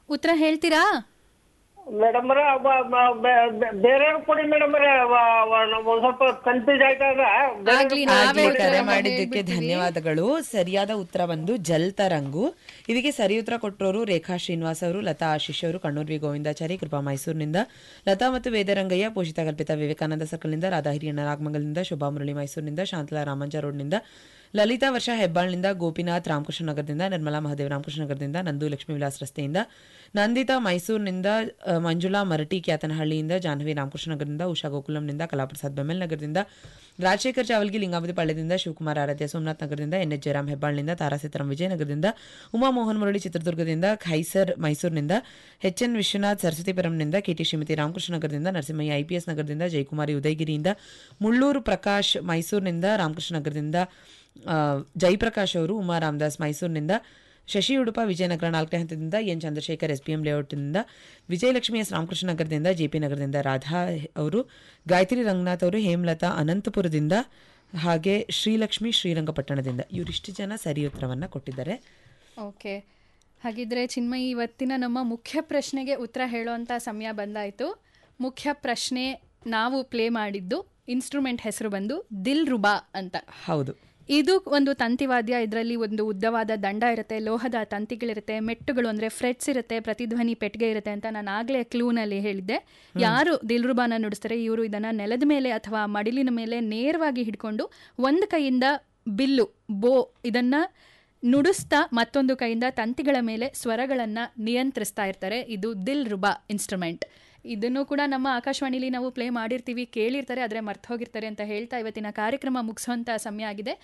ಉತ್ತರ ಹೇಳ್ತೀರಾ ಮೇಡಮ್ ಬೇರೆ ಕೊಡಿ ಮೇಡಮ್ ಒಂದ್ ಸ್ವಲ್ಪ ಕನ್ಫ್ಯೂಸ್ ಆಯ್ತದ ಆಗ್ಲಿ ನಾವೇ ಆಗ್ಲಿ, ಉತ್ತರ ಕರೆ ಮಾಡಿ ಮಾಡಿದ್ದಕ್ಕೆ ಹೇಳ್ಬಿಡ್ತೀವಿ. ಧನ್ಯವಾದಗಳು ಸರಿಯಾದ ಉತ್ತರ ಬಂದು ಜಲ್ ತರಂಗು ಇದಕ್ಕೆ ಸರಿ ಉತ್ತರ ಕೊಟ್ಟರೋರು ರೇಖಾ ಶ್ರೀನಿವಾಸ್ ಅವರು ಲತಾ ಆಶೀಶ್ ಅವರು ಕಣ್ಣೂರ್ ವಿ ಗೋವಿಂದಾಚಾರಿ ಕೃಪಾ ಮೈಸೂರಿನಿಂದ ಲತಾ ಮತ್ತು ವೇದರಂಗಯ್ಯ ಪೋಷಿತ ಕಲ್ಪಿತ ವಿವೇಕಾನಂದ ಸರ್ಕಲ್ನಿಂದ ರಾಧಾ ಹಿರಿಯಣ್ಣ ನಾಗಮಂಗಲದಿಂದ ಶೋಭಾ ಮುರಳಿ ಮೈಸೂರಿನಿಂದ ಶಾಂತಲಾ ರಾಮಂಜ ರೋಡ್ನಿಂದ ಲಲಿತಾ ವರ್ಷ ಹೆಬ್ಬಾಳ್ನಿಂದ ಗೋಪಿನಾಥ್ ರಾಮಕೃಷ್ಣ ನಗರದಿಂದ ನಿರ್ಮಲಾ ಮಹದೇವ್ ರಾಮಕೃಷ್ಣ ನಗರದಿಂದ ನಂದು ಲಕ್ಷ್ಮೀ ವಿಲಾಸ್ ರಸ್ತೆಯಿಂದ ನಂದಿತಾ ಮೈಸೂರಿನಿಂದ ಅ, ಮಂಜುಳಾ ಮರಟಿ ಕ್ಯಾತನಹಳ್ಳಿಯಿಂದ ಜಾಹ್ನವಿ ರಾಮಕೃಷ್ಣ ನಗರದಿಂದ ಉಷಾ ಗೋಕುಲಂನಿಂದ ಕಲಾಪ್ರಸಾದ್ ಬೆಮೆಲ್ ನಗರದಿಂದ ರಾಜಶೇಖರ್ ಜಾವಲ್ಗಿ ಲಿಂಗಾವತಿ ಪಾಳ್ಯದಿಂದ ಶಿವಕುಮಾರ್ ಆರಾಧ್ಯ ಸೋಮನಾಥ್ ನಗರದಿಂದ ಎನ್ ಎಚ್ ಜಯರಾಮ್ ಹೆಬ್ಬಾಳ್ನಿಂದ ತಾರಾ ಸೀತಾರಾಮ್ ವಿಜಯನಗರದಿಂದ ಉಮಾ ಮೋಹನ್ ಮುರಳಿ ಚಿತ್ರದುರ್ಗದಿಂದ ಖೈಸರ್ ಮೈಸೂರಿನಿಂದ ಎಚ್ ಎನ್ ವಿಶ್ವನಾಥ್ ಸರಸ್ವತಿಪುರಂನಿಂದ ಕೆಟಿ ಶ್ರೀಮತಿ ರಾಮಕೃಷ್ಣ ನಗರದಿಂದ ನರಸಿಂಹಯ್ಯ ಐಪಿಎಸ್ ನಗರದಿಂದ ಜಯಕುಮಾರಿ ಉದಯಗಿರಿಯಿಂದ ಮುಳ್ಳೂರು ಪ್ರಕಾಶ್ ಮೈಸೂರಿನಿಂದ ರಾಮಕೃಷ್ಣ ನಗರದಿಂದ ಆ, ಜಯಪ್ರಕಾಶ್ ಅವರು ಉಮಾ ರಾಮದಾಸ್ ಮೈಸೂರಿನಿಂದ ಶಶಿ ಉಡುಪ ವಿಜಯನಗರ ನಾಲ್ಕನೇ ಹಂತದಿಂದ N Chandrashekhar S P M ಲೇಔಟ್ನಿಂದ ವಿಜಯಲಕ್ಷ್ಮಿ ಎಸ್ ರಾಮಕೃಷ್ಣ ನಗರದಿಂದ ಜೆಪಿ ನಗರದಿಂದ ರಾಧಾ ಅವರು ಗಾಯತ್ರಿ ರಂಗನಾಥ್ ಅವರು ಹೇಮಲತಾ ಅನಂತಪುರದಿಂದ ಹಾಗೆ ಶ್ರೀಲಕ್ಷ್ಮಿ ಶ್ರೀರಂಗಪಟ್ಟಣದಿಂದ ಇವರಿಷ್ಟು ಜನ ಸರಿ ಉತ್ತರವನ್ನು ಕೊಟ್ಟಿದ್ದಾರೆ ಓಕೆ ಹಾಗಿದ್ರೆ ಚಿನ್ಮಯಿ ಇವತ್ತಿನ ನಮ್ಮ ಮುಖ್ಯ ಪ್ರಶ್ನೆಗೆ ಉತ್ತರ ಹೇಳುವಂಥ ಸಮಯ ಬಂದಾಯಿತು ಮುಖ್ಯ ಪ್ರಶ್ನೆ ನಾವು ಪ್ಲೇ ಮಾಡಿದ್ದು ಇನ್ಸ್ಟ್ರೂಮೆಂಟ್ ಹೆಸರು ಬಂದು ದಿಲ್ ರುಬಾ ಅಂತ ಹೌದು ಇದು ಒಂದು ತಂತಿವಾದ್ಯ ಇದರಲ್ಲಿ ಒಂದು ಉದ್ದವಾದ ದಂಡ ಇರುತ್ತೆ ಲೋಹದ ತಂತಿಗಳಿರುತ್ತೆ ಮೆಟ್ಟುಗಳು ಅಂದ್ರೆ ಫ್ರೆಟ್ಸ್ ಇರುತ್ತೆ ಪ್ರತಿಧ್ವನಿ ಪೆಟ್ಟಿಗೆ ಇರುತ್ತೆ ಅಂತ ನಾನು ಆಗ್ಲೇ ಕ್ಲೂನಲ್ಲಿ ಹೇಳಿದ್ದೆ ಯಾರು ದಿಲ್ರುಬಾನ ನುಡಿಸ್ತಾರೆ ಇವರು ಇದನ್ನ ನೆಲದ ಮೇಲೆ ಅಥವಾ ಮಡಿಲಿನ ಮೇಲೆ ನೇರವಾಗಿ ಹಿಡ್ಕೊಂಡು ಒಂದು ಕೈಯಿಂದ ಬಿಲ್ಲು ಬೋ ಇದನ್ನ ನುಡಿಸ್ತಾ ಮತ್ತೊಂದು ಕೈಯಿಂದ ತಂತಿಗಳ ಮೇಲೆ ಸ್ವರಗಳನ್ನ ನಿಯಂತ್ರಿಸ್ತಾ ಇರ್ತಾರೆ ಇದು ದಿಲ್ ರುಬಾ ಇನ್ಸ್ಟ್ರೂಮೆಂಟ್ ಇದನ್ನು ಕೂಡ ನಮ್ಮ ಆಕಾಶವಾಣಿಲಿ ನಾವು ಪ್ಲೇ ಮಾಡಿರ್ತೀವಿ ಕೇಳಿರ್ತಾರೆ ಆದರೆ ಮರ್ತು ಹೋಗಿರ್ತಾರೆ ಅಂತ ಹೇಳ್ತಾ ಇವತ್ತಿನ ಕಾರ್ಯಕ್ರಮ ಮುಗಿಸುವಂತ ಸಮಯ ಆಗಿದೆ